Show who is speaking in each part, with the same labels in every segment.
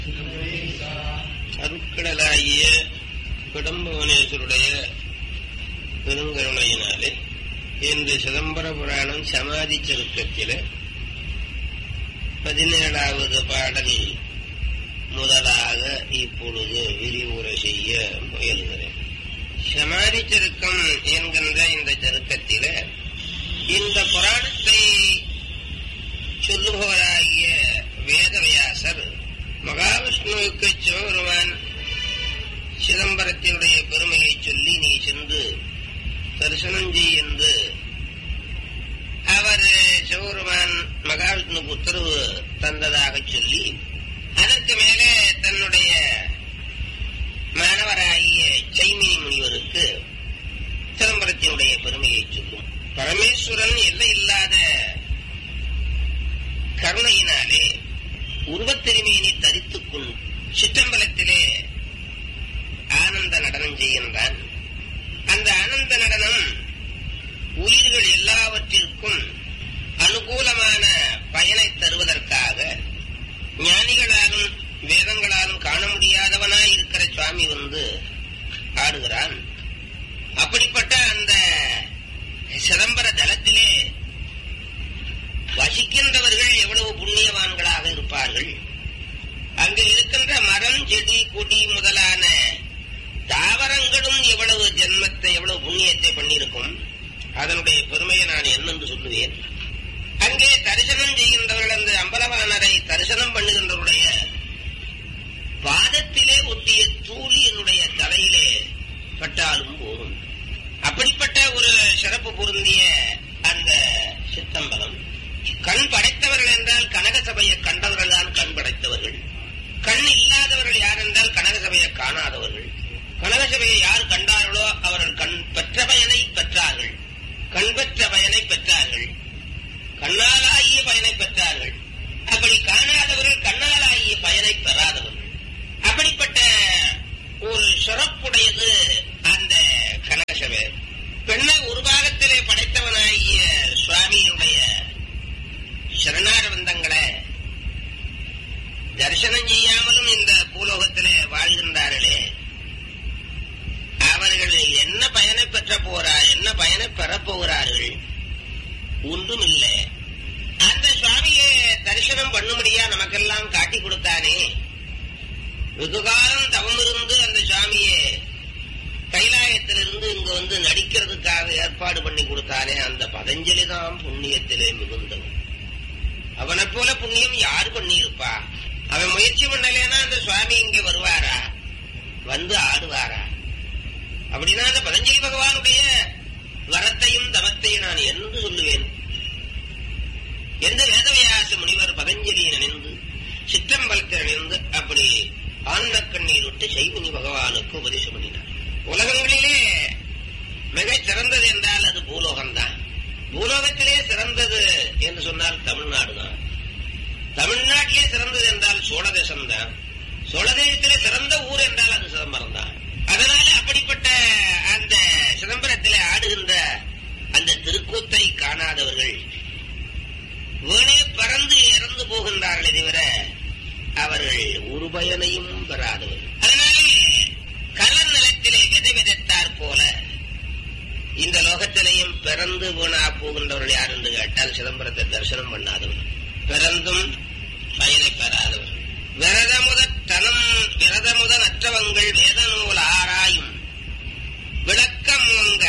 Speaker 1: அருட்கடலாகிய கடம்பவனேஸ்வருடைய பெருங்கருணையினாலே இன்று சிதம்பர புராணம் சமாதி சருக்கத்தில பதினேழாவது பாடல் முதலாக இப்பொழுது விரிவுரை செய்ய முயல்கிறேன் சமாதி சருக்கம் என்கின்ற இந்த சருக்கத்தில இந்த புராணத்தை சொல்லுபவராகிய வேதவியாசர் மகாவிஷ்ணுவுக்கு சிவபெருமான் சிதம்பரத்தினுடைய பெருமையை சொல்லி நீ சென்று தரிசனம் செய் என்று அவர் சிவபெருமான் மகாவிஷ்ணுக்கு உத்தரவு தந்ததாக சொல்லி அதற்கு மேலே தன்னுடைய மாணவராகிய சைமினி முனிவருக்கு சிதம்பரத்தினுடைய பெருமையை சொல்லும் பரமேஸ்வரன் எல்லை இல்லாத கருணையினாலே உருவத்திருமையினை தரித்துக் கொண்டு சிற்றம்பலத்திலே ஆனந்த நடனம் செய்கின்றான் அந்த ஆனந்த நடனம் உயிர்கள் எல்லாவற்றிற்கும் அனுகூலமான பயனை தருவதற்காக ஞானிகளாலும் வேதங்களாலும் காண முடியாதவனாய் இருக்கிற சுவாமி வந்து ஆடுகிறான் அப்படிப்பட்ட அந்த சிதம்பர தலத்திலே வசிக்கின்றவர்கள் எவ்வளவு புண்ணியவான்களாக இருப்பார்கள் அங்கு இருக்கின்ற மரம் செடி கொடி முதலான தாவரங்களும் எவ்வளவு ஜென்மத்தை எவ்வளவு புண்ணியத்தை பண்ணியிருக்கும் அதனுடைய பெருமையை நான் என்னென்று சொல்லுவேன் அங்கே தரிசனம் செய்கின்றவர்கள் அந்த அம்பலவானரை தரிசனம் பண்ணுகின்றவருடைய பாதத்திலே ஒட்டிய தூளி என்னுடைய தலையிலே பட்டாலும் போகும் அப்படிப்பட்ட ஒரு சிறப்பு பொருந்திய அந்த சித்தம்பலம் கண் படைத்தவர்கள் என்றால் கனக சபையை கண்டவர்கள் தான் கண் படைத்தவர்கள் கண் இல்லாதவர்கள் யார் என்றால் கனக சபையை காணாதவர்கள் கனக சபையை யார் கண்டார்களோ அவர்கள் கண் பெற்ற பயனை பெற்றார்கள் கண் பெற்ற பயனை பெற்றார்கள் கண்ணாலாகிய பயனை பெற்றார்கள் அப்படி காணாதவர்கள் கண்ணாலாகிய பயனை பெறாதவர்கள் அப்படிப்பட்ட ஒரு சிறப்புடையது அந்த கனகசபை பெண்ணை ஒரு பாகத்திலே படைத்தவனாகிய சுவாமியுடைய சரணாரவந்தங்களை தரிசனம் செய்யாமலும் இந்த பூலோகத்திலே வாழ்கின்றார்களே அவர்கள் என்ன பயனை பெற்ற போறா என்ன பயனை பெறப் போகிறார்கள் ஒன்றும் இல்லை அந்த சுவாமியை தரிசனம் பண்ணும்படியா நமக்கெல்லாம் காட்டி கொடுத்தானே வெகுகாலம் தவம் இருந்து அந்த சுவாமியை கைலாயத்திலிருந்து இங்க வந்து நடிக்கிறதுக்காக ஏற்பாடு பண்ணி கொடுத்தானே அந்த பதஞ்சலி தான் புண்ணியத்திலே மிகுந்தவன் அவனை போல புண்ணியம் யாரு பண்ணியிருப்பா அவன் முயற்சி பண்ணலேன்னா அந்த சுவாமி இங்க வருவாரா வந்து ஆடுவாரா அப்படின்னா அந்த பதஞ்சலி பகவானுடைய வரத்தையும் தவத்தையும் நான் என்று சொல்லுவேன் எந்த வேதவியாச முனிவர் பதஞ்சலியை நினைந்து சிற்றம்பலத்தை நினைந்து அப்படி ஆழ்ந்த கண்ணீர் விட்டு சைமுனி பகவானுக்கு உபதேசம் பண்ணினார் உலகங்களிலே மிக சிறந்தது என்றால் அது பூலோகம்தான் பூலோகத்திலே சிறந்தது என்று சொன்னால் தமிழ்நாடு தான் தமிழ்நாட்டிலே சிறந்தது என்றால் சோழதேசம் தான் சோழதேசத்திலே சிறந்த ஊர் என்றால் அது சிதம்பரம் தான் அதனால அப்படிப்பட்ட அந்த சிதம்பரத்திலே ஆடுகின்ற அந்த திருக்கூத்தை காணாதவர்கள் வீணே பறந்து இறந்து போகின்றார்களே தவிர அவர்கள் ஒரு பயனையும் பெறாதவர்கள் அதனாலே கலர் நிலத்திலே விதை விதைத்தார் போல இந்த லோகத்திலேயும் பிறந்து வீணா போகின்றவர்கள் யார் என்று கேட்டால் சிதம்பரத்தை தரிசனம் பண்ணாதவர்கள் பிறந்தும் பயனை பெறாதவர்கள் விரதமுத தனம் விரதமுத நற்றவங்கள் வேத நூல் ஆராயும் விளக்கம் அங்க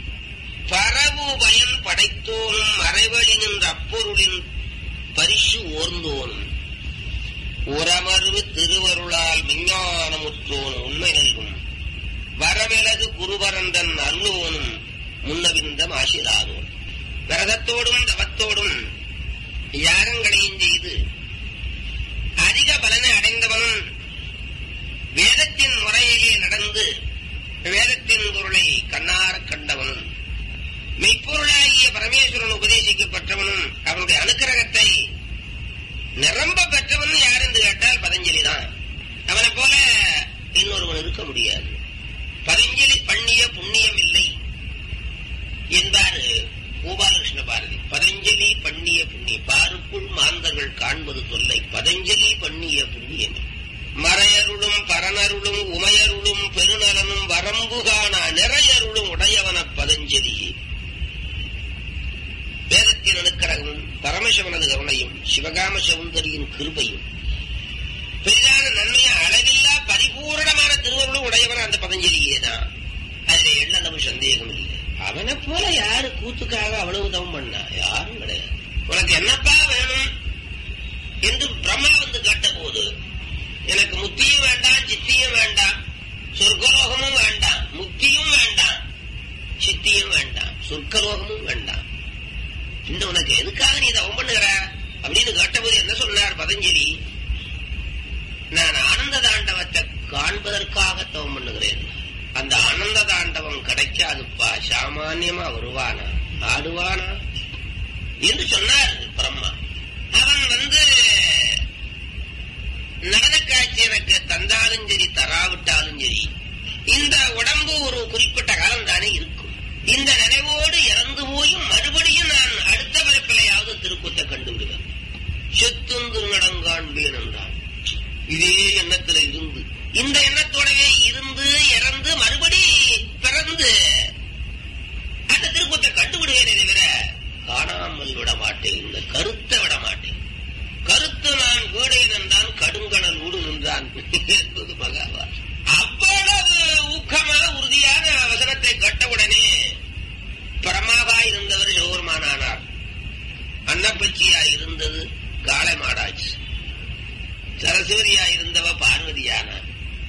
Speaker 1: பரவு பயன் படைத்தோனும் மறைவழி நின்ற அப்பொருளின் பரிசு ஓர்ந்தோனும் உரமருவு திருவருளால் விஞ்ஞானமுற்றோன் உண்மை நல்கும் வரவிலகு குருவரந்தன் அருளோனும் முன்னவிந்த மாசிலாதோன் விரதத்தோடும் தவத்தோடும் யாகங்களையும் செய்து அதிக பலனை அடைந்தவனும் வேதத்தின் முறையிலே நடந்து வேதத்தின் பொருளை கண்ணார கண்டவனும் மெய்ப்பொருளாகிய பரமேஸ்வரன் உபதேசிக்கப்பட்டவனும் அவனுடைய அனுக்கிரகத்தை நிரம்ப பெற்றவன் யார் என்று கேட்டால் பதஞ்சலி தான் அவனை போல இன்னொருவன் இருக்க முடியாது பதஞ்சலி பண்ணிய புண்ணியம் இல்லை என்பார் கோபாலகிருஷ்ண பாரதி பதஞ்சலி பண்ணிய புண்ணியம் பாருக்குள் மாந்தர்கள் காண்பது இறையருளும் பரனருளும் உமையருளும் பெருநலனும் வரம்பு காண நிறையருளும் உடையவன பதஞ்சலி வேதத்தின் அணுக்கரகமும் பரமசிவனது கருணையும் சிவகாம சௌந்தரியின் கிருபையும் பெரிதான நன்மையை அளவில்லா பரிபூரணமான திருவருளும் உடையவன் அந்த பதஞ்சலியே தான் அதுல எள்ளளவு சந்தேகம் இல்லை அவனை போல யாரு கூத்துக்காக அவ்வளவு தவம் பண்ணா யாரும் கிடையாது உனக்கு என்னப்பா வேணும் என்று பிரம்மா வந்து கேட்ட போது எனக்கு முத்தியும் வேண்டாம் சித்தியும் வேண்டாம் சொர்க்கலோகமும் வேண்டாம் முக்தியும் வேண்டாம் சித்தியும் வேண்டாம் சொர்க்கலோகமும் வேண்டாம் இந்த உனக்கு எதுக்காக நீ தவம் பண்ணுகிற அப்படின்னு கேட்டபோது என்ன சொன்னார் பதஞ்சலி நான் ஆனந்த தாண்டவத்தை காண்பதற்காக தவம் பண்ணுகிறேன் அந்த ஆனந்த தாண்டவம் கிடைக்காதுப்பா சாமான்யமா வருவானா ஆடுவானா என்று சொன்னார் பிரம்மா அவன் வந்து நடன காட்சி எனக்கு தந்தாலும் சரி தராவிட்டாலும் சரி இந்த உடம்பு ஒரு குறிப்பிட்ட காலம் தானே இருக்கும் இந்த நினைவோடு இறந்து போயும் மறுபடியும் நான் அடுத்த பிறப்பிலையாவது திருக்கூத்தை கண்டு விடுவேன் செத்தும் திருநடங்காண்பேன் என்றான் இதே எண்ணத்துல இருந்து இந்த எண்ணத்தோடவே இருந்து இறந்து மறுபடி பிறந்து அந்த திருக்கூத்தை கண்டுபிடுவேனே தவிர காணாமல் விட மாட்டேன் இந்த கருத்தை விட மாட்டேன் கருத்து நான் வீடேன் என்றான் கடுங்கடல் ஊடு நின்றான் என்பது மகாவா அவ்வளவு ஊக்கமாக உறுதியான வசனத்தை கட்டவுடனே பரமாவா இருந்தவர் சிவபெருமானானார் அன்னப்பச்சியா இருந்தது காளை மாடாச்சு சரஸ்வதியா இருந்தவ பார்வதியானார்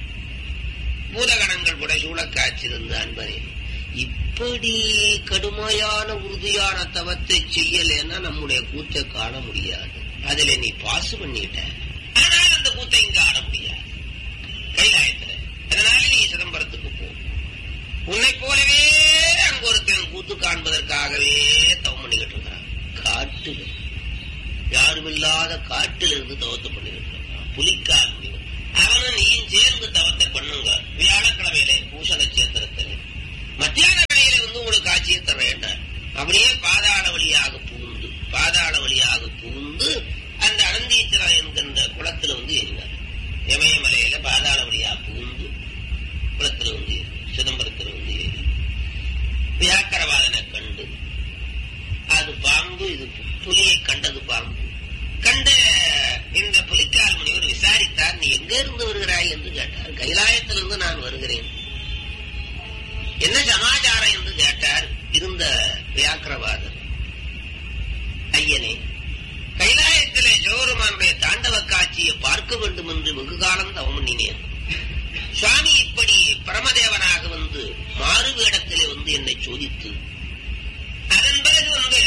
Speaker 1: பூதகணங்கள் கூட சூழக்காய்ச்சிருந்த அன்பனே இப்படி கடுமையான உறுதியான தவத்தை செய்யலைன்னா நம்முடைய கூத்தை காண முடியாது அதுல நீ பாசு பண்ணிட்ட ஆனால் அந்த கூத்தை இங்க ஆட முடியாது கைலாயத்துல அதனால நீ சிதம்பரத்துக்கு போ உன்னை போலவே அங்க ஒருத்தன் கூத்து காண்பதற்காகவே தவம் பண்ணிக்கிட்டு இருக்கிறான் காட்டுல யாருமில்லாத காட்டில் இருந்து தவத்தை பண்ணிக்கிட்டு இருக்கான் புலிக்கால் முடிவு அவனும் நீயும் சேர்ந்து தவத்தை பண்ணுங்க வியாழக்கிழமையிலே பூச நட்சத்திரத்தில் மத்தியான வேளையில வந்து உங்களுக்கு காட்சியை தரேன் அப்படியே பாதாள வழியாக புகுந்து பாதாள வழியாக புகுந்து அந்த அனந்தீச்சரம் என்கின்ற குளத்துல வந்து ஏறினார் இமயமலையில பாதாள வழியாக புகுந்து குளத்துல வந்து ஏறி சிதம்பரத்தில் வந்து ஏறி வியாக்கரவாதனை கண்டு அது பாம்பு இது புலியை கண்டது பாம்பு கண்ட இந்த புலிக்கால் முனிவர் விசாரித்தார் நீ எங்க இருந்து வருகிறாய் என்று கேட்டார் கைலாயத்திலிருந்து நான் வருகிறேன் என்ன சமாச்சாரம் என்று கேட்டார் இருந்த வியாக்கிரவாதர் ஐயனே கைலாயத்திலே ஜோருமானுடைய தாண்டவ காட்சியை பார்க்க வேண்டும் என்று வெகு காலம் தவம் பண்ணினேன் சுவாமி இப்படி பரமதேவனாக வந்து மாறு வேடத்திலே வந்து என்னை சோதித்து அதன் பிறகு வந்து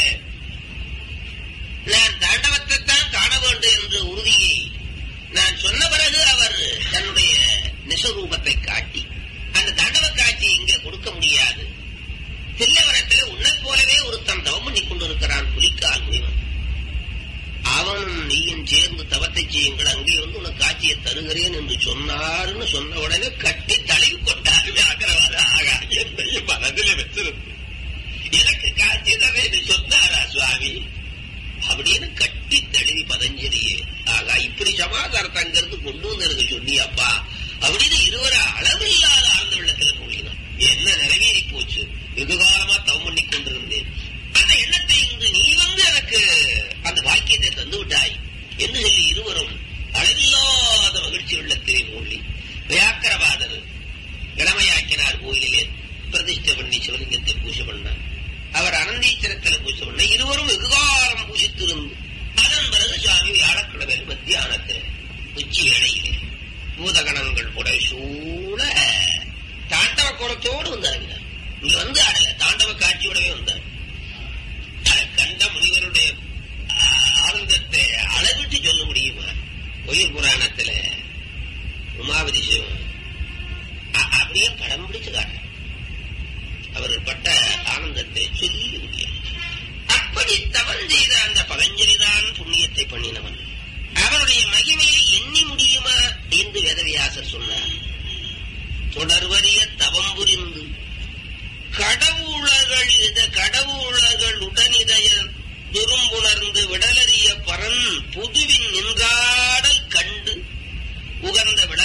Speaker 1: நான் தாண்டவத்தை தான் காண வேண்டும் என்ற உறுதியை நான் சொன்ன பிறகு அவர் தன்னுடைய நிசரூபத்தை காட்டி அந்த தாண்டவ காட்சி இங்கே கொடுக்க முடியாது தில்லவனத்தில் உன்னை போலவே ஒருத்தன் தவம் பண்ணி கொண்டிருக்கிறான் புலிக்கால் முனிவன் அவனும் நீயும் சேர்ந்து தவத்தை செய்யுங்கள் அங்கே வந்து உனக்கு காட்சியை தருகிறேன் என்று சொன்னார்னு சொன்ன உடனே கட்டி தழுவி கொண்டார் வியாக்கிரவாத ஆகா என்னையும் மனதில் வச்சிருந்து எனக்கு காட்சி தரேன்னு சொன்னாரா சுவாமி அப்படின்னு கட்டி தழுவி பதஞ்சலியே ஆகா இப்படி சமாதானத்தை அங்கிருந்து கொண்டு வந்து எனக்கு சொன்னியாப்பா அப்படின்னு இருவர அளவில்லாத ஆழ்ந்த வெள்ளத்துல மூழ்கினான் என்ன நிறைவேறி போச்சு வெகு காலமா தவம் பண்ணி கொண்டிருந்தேன் அந்த எண்ணத்தை இன்று நீ வந்து எனக்கு அந்த பாக்கியத்தை தந்து விட்டாய் என்று சொல்லி இருவரும் அளவில்லாத மகிழ்ச்சி வெள்ளத்திலே மூழ்கி வியாக்கரவாதர் இளமையாக்கினார் கோயிலிலே பிரதிஷ்டை பண்ணி சிவலிங்கத்தை பூஜை பண்ணார் அவர் அனந்தீச்சரத்தில் பூஜை பண்ண இருவரும் வெகுகாலம் பூஜித்திருந்து அதன் பிறகு சுவாமி வியாழக்கிழமை மத்தியானத்தில் உச்சி இடையிலே பூதகணங்கள் புடை சூழ தாண்டவ கோலத்தோடு வந்து இறங்கினார் இங்க வந்து ஆடல தாண்டவ காட்சியோடவே வந்தார் அதை கண்ட முனிவருடைய ஆனந்தத்தை அளவிட்டு சொல்ல முடியுமா கோயில் புராணத்துல உமாவதி சிவன் அப்படியே படம் பிடிச்சு காட்டுற அவர்கள் பட்ட ஆனந்தத்தை சொல்லி முடியும் அப்படி தவறு செய்த அந்த பதஞ்சலிதான் புண்ணியத்தை பண்ணினவன் அவருடைய மகிமையை எண்ணி முடியுமா என்று வேதவியாசர் சொன்னார் தொடர்வறிய தவம் புரிந்து கடவுளர்கள் இத கடவுளர்கள் உடனிதய துரும்புணர்ந்து விடலறிய பரன் புதுவின் நின்றாடல் கண்டு உகந்த விளக்கமல்ல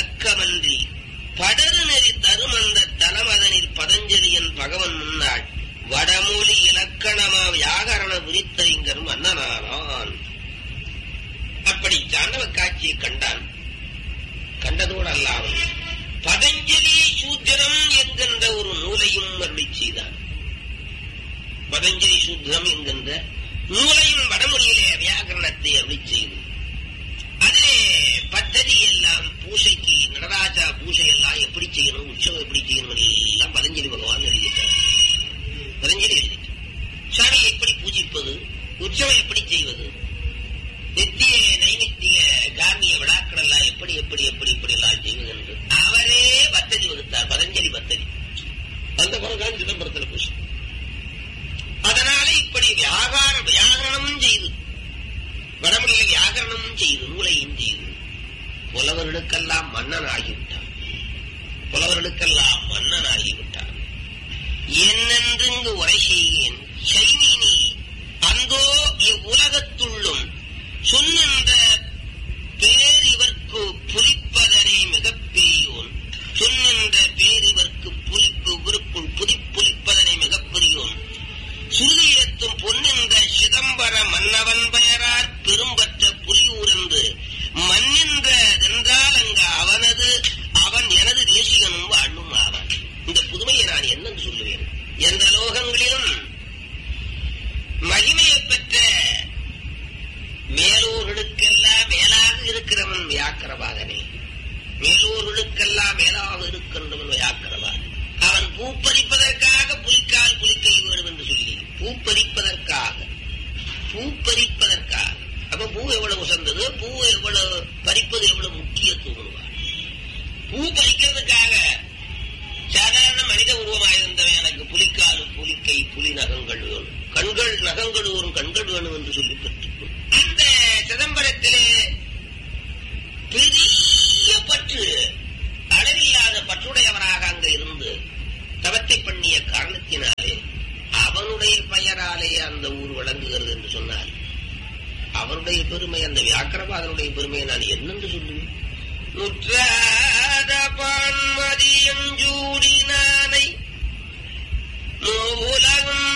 Speaker 1: அன்றி படரு நெறி தருமந்த தலமதனில் பதஞ்சலியன் பகவன் முன்னாள் வடமொழி இலக்கணமா வியாகரண புரித்தறிஞர் மன்னனானான் அப்படி சாண்டவ காட்சியை கண்டான் கண்டதோடு அல்லாமல் பதஞ்சலி சூத்திரம் என்கின்ற ஒரு நூலையும் அருளி செய்தான் பதஞ்சலி சூத்திரம் என்கின்ற நூலையும் வடமொழியிலே வியாகரணத்தை அருளி செய்து அதிலே பத்ததி எல்லாம் பூசைக்கு நடராஜா பூசை எல்லாம் எப்படி செய்யணும் உற்சவம் எப்படி செய்யணும் எல்லாம் பதஞ்சலி பகவான் எழுதிட்டார் பதஞ்சலி எழுதிட்டார் சாமியை எப்படி பூஜிப்பது உற்சவம் எப்படி செய்வது நித்திய நைமித்திய காமிய விழாக்கள் எல்லாம் எப்படி எப்படி எப்படி எப்படி எல்லாம் செய்வது என்று அவரே பத்ததி வகுத்தார் பதஞ்சலி பத்ததி அந்த பிறகுதான் சிதம்பரத்தில் பூசை அதனால இப்படி வியாகார வியாகரணம் செய்து வடமொழியில வியாகரணம் செய்து நூலையும் செய்து புலவர்களுக்கெல்லாம் மன்னன் ஆகிவிட்டான் புலவர்களுக்கெல்லாம் மன்னன் ஆகிவிட்டான் என்னென்று இங்கு உரை செய்கிறேன் சைவீனி அந்தோ இவ்வுலகத்துள்ளும் சொன்னின்ற பேர் இவர்க்கு புலிப்பதனே மிகப் பெரியோன் சொன்னின்ற பேர் இவர்க்கு புலிப்பு இவருக்குள் புதி புலிப்பதனை மிகப் பெரியோன் சுருதியிடத்தும் பொன்னின்ற சிதம்பர மன்னவன் பெயரார் பெரும்பற்ற புலியூர் என்று மன்னின்ற தென்றால் அங்க அவனது அவன் எனது தேசிகனும் வாழும் ஆவான் இந்த புதுமையை நான் என்னென்று சொல்லுவேன் எந்த லோகங்களிலும் மகிமையை பெற்ற மேலோர்களுக்கெல்லாம் மேலாக இருக்கிறவன் வியாக்கரவாதனே மேலோர்களுக்கெல்லாம் மேலாக இருக்கின்றவன் வியாக்கரவாதன் அவன் பூப்பறிப்பதற்காக புலிக்கால் புலிக்கை வேணும் என்று சொல்லி பூப்பறிப்பதற்காக பூப்பறிப்பதற்காக அப்ப பூ எவ்வளவு உசந்தது பூ எவ்வளவு பறிப்பது எவ்வளவு முக்கியத்துவம் பூ பறிக்கிறதுக்காக சாதாரண மனித உருவமாயிருந்தவன் எனக்கு புலிக்கால் புலிக்கை புலி நகங்கள் வேணும் கண்கள் நகங்கள் வரும் கண்கள் வேணும் என்று சொல்லி பெற்றுக்கொள் அந்த சிதம்பரத்திலே பெரிய பற்று அளவில்லாத பற்றுடையவராக அங்க இருந்து தவத்தை பண்ணிய காரணத்தினாலே அவனுடைய பெயராலே அந்த ஊர் வழங்குகிறது என்று சொன்னார் அவனுடைய பெருமை அந்த வியாக்கிரபாதனுடைய பெருமையை நான் என்னென்று சொல்லுவேன் முற்றாத பான்மதியம் ஜூடினானை மூலகம்